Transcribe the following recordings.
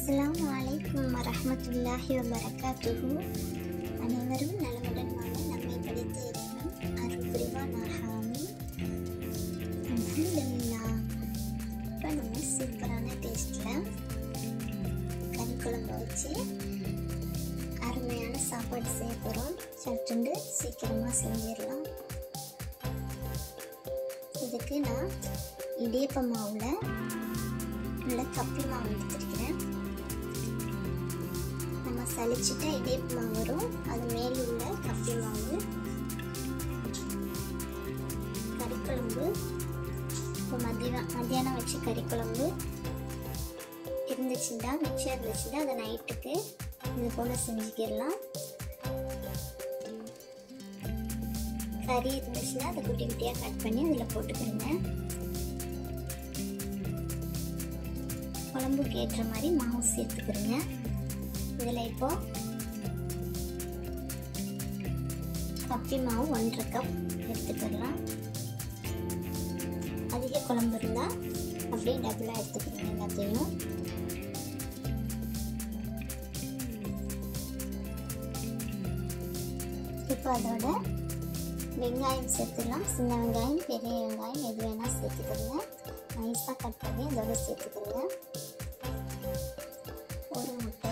அஸ்ஸலாமு அலைக்கும் வரஹ்மத்துல்லாஹி வபரகாத்துஹு அனைவரும் நலமுடன் வாழ நம்மை படித்து இறைவன் அருள் புரிவானாக ஆமீன் அல்ஹம்துலில்லாஹ் இப்போ நம்ம சூப்பரான டேஸ்ட்டில் கறி குழம்பு வச்சு அருமையான சாப்பாடு செய்ய போகிறோம் சட்டுண்டு சீக்கிரமாக செஞ்சிடலாம் இதுக்கு நான் இடியப்ப மாவில் உள்ள கப்பி மாவு எடுத்துருக்கிறேன் நம்ம சளிச்சிட்டா இடியப்ப மாவு வரும் அது மேலே உள்ள கப்பி மாவு கறிக்குழம்பு இப்போ மதியம் மத்தியானம் வச்ச கறிக்குழம்பு இருந்துச்சுன்னா மிச்சம் இருந்துச்சுன்னா அதை நைட்டுக்கு இது போல் செஞ்சுக்கிடலாம் கறி இருந்துச்சுன்னா அதை குட்டி குட்டியாக கட் பண்ணி அதில் போட்டுக்கிறேங்க குழம்புக்கு ஏற்ற மாதிரி மாவு சேர்த்துக்கிறேங்க இதில் இப்போ கப்பி மாவு ஒன்றரை கப் எடுத்துக்கிடலாம் அதிக குழம்பு இருந்தால் அப்படியே டபுளாக எடுத்துக்கிறேங்க எல்லாத்தையும் இப்போ அதோட வெங்காயம் சேர்த்துக்கலாம் சின்ன வெங்காயம் பெரிய வெங்காயம் எது வேணால் சேர்த்துக்கிறேங்க நைஸாக கட் பண்ணி அதோட சேர்த்துக்கிறேங்க ஒரு முட்டை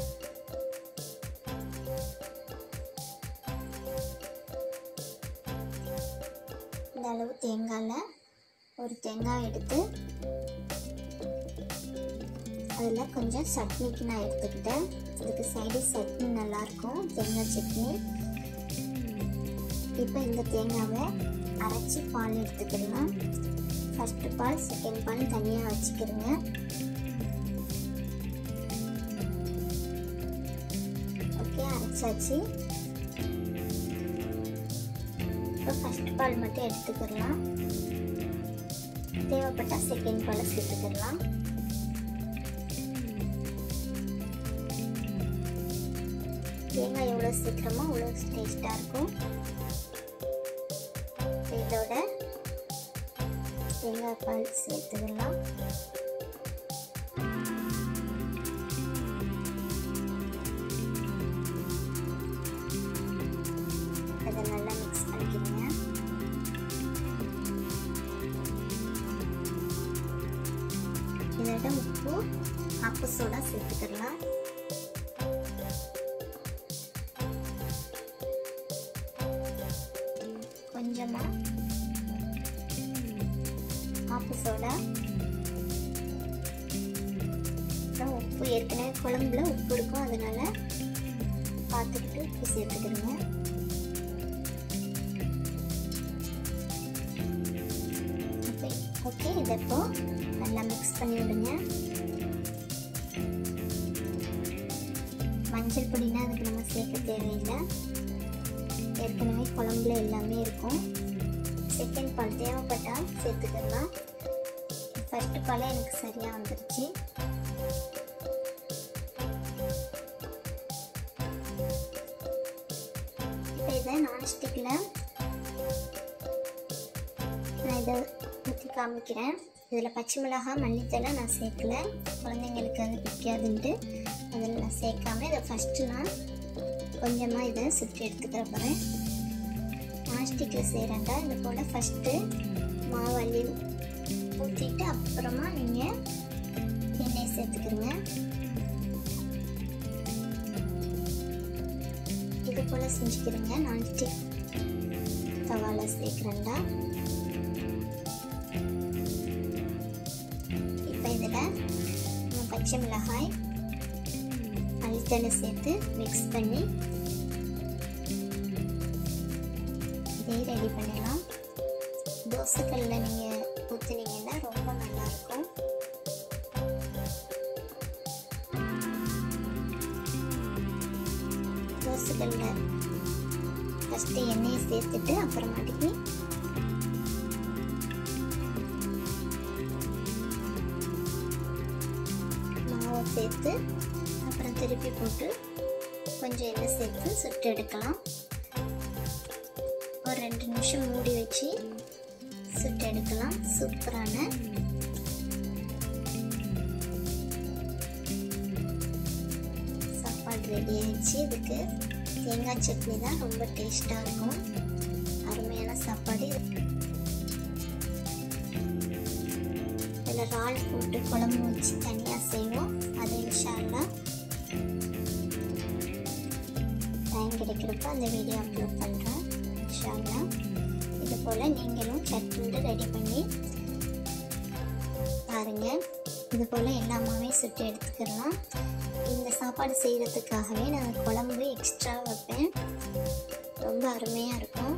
இந்த அளவு தேங்காயில் ஒரு தேங்காய் எடுத்து அதில் கொஞ்சம் சட்னிக்கு நான் எடுத்துக்கிட்டேன் இதுக்கு சைடு சட்னி நல்லாயிருக்கும் தேங்காய் சட்னி இப்போ இந்த தேங்காவை அரைச்சி பால் எடுத்துக்கலாம் ஃபஸ்ட்டு பால் செகண்ட் பால் தனியாக வச்சுக்கிறேங்க ஓகே அரைச்சாச்சு இப்போ ஃபஸ்ட் பால் மட்டும் எடுத்துக்கிடலாம் தேவைப்பட்டால் செகண்ட் பாலை சேர்த்துக்கிடலாம் தேங்காய் எவ்வளோ சீக்கிரமோ அவ்வளோ டேஸ்ட்டாக இருக்கும் இதோட தேங்காய் பால் சேர்த்துக்கலாம் அதை நல்லா மிக்ஸ் பண்ணிக்கிறீங்க இதோட உப்பு அப்பு சோடா சேர்த்துக்கலாம் கொஞ்சமாக ஆப்பு சோடா அப்புறம் உப்பு ஏற்கனவே குழம்புல உப்பு இருக்கும் அதனால பார்த்துக்கிட்டு உப்பு சேர்த்துக்கிறேங்க ஓகே இதை இப்போ நல்லா மிக்ஸ் பண்ணி விடுங்க மஞ்சள் பொடினா அதுக்கு நம்ம சேர்க்க தேவையில்லை ஏற்கனவே குழம்புல எல்லாமே இருக்கும் செகண்ட் பால் தேவைப்பட்டால் சேர்த்துக்கலாம் ஃபஸ்ட்டு பாலே எனக்கு சரியாக வந்துருச்சு இப்போ இதை நான்ஸ்டிக்கில் நான் இதை ஊற்றி காமிக்கிறேன் இதில் பச்சை மிளகாய் மல்லித்தலை நான் சேர்க்கல குழந்தைங்களுக்கு அது பிடிக்காதுன்ட்டு அதில் நான் சேர்க்காம இதை ஃபஸ்ட்டு நான் கொஞ்சமாக இதை சுற்றி எடுத்துக்கிற போகிறேன் நான்ஸ்டிக்கில் செய்கிறேன்டா இது போல் ஃபஸ்ட்டு மாவு அள்ளி ஊற்றிட்டு அப்புறமா நீங்கள் எண்ணெய் சேர்த்துக்கிறங்க இது போல் செஞ்சுக்கிறேங்க நான்ஸ்டிக் தவாவில் சேர்க்குறேன்டா இப்போ இதில் நம்ம பச்சை மிளகாய் மல்லித்தலை சேர்த்து மிக்ஸ் பண்ணி இதே ரெடி பண்ணிடலாம் தோசைக்கல்லில் நீங்கள் ஊற்றுனீங்கன்னா ரொம்ப நல்லாயிருக்கும் தோசைக்கல்லில் ஃபஸ்ட்டு எண்ணெயை சேர்த்துட்டு அப்புறமாட்டிக்கு மாவை சேர்த்து அப்புறம் திருப்பி போட்டு கொஞ்சம் எண்ணெய் சேர்த்து சுட்டு எடுக்கலாம் ஒரு ரெண்டு நிமிஷம் மூடி வச்சு சுட்டு எடுக்கலாம் சூப்பரான ரெடி ஆயிடுச்சு இதுக்கு தேங்காய் சட்னி தான் ரொம்ப டேஸ்ட்டாக இருக்கும் அருமையான சாப்பாடு இதில் இறால் போட்டு குழம்பு வச்சு தனியாக செய்வோம் அது இன்ஷால்லா டைம் கிடைக்கிறப்ப அந்த வீடியோ அப்லோட் பண்ணுறேன் இன்ஷால்லா இது போல் நீங்களும் சட்னி ரெடி பண்ணி பாருங்கள் இது போல் எல்லாமே சுட்டு எடுத்துக்கிடலாம் இந்த சாப்பாடு செய்கிறதுக்காகவே நான் குழம்பு எக்ஸ்ட்ரா வைப்பேன் ரொம்ப அருமையாக இருக்கும்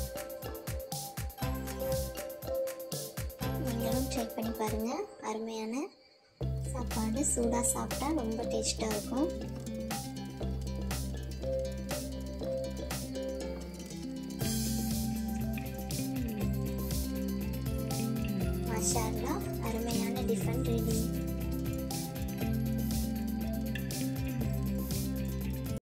நீங்களும் ட்ரை பண்ணி பாருங்கள் அருமையான சாப்பாடு சூடாக சாப்பிட்டா ரொம்ப டேஸ்ட்டாக இருக்கும் மாஷா அருமையான டிஃபன் ரெடி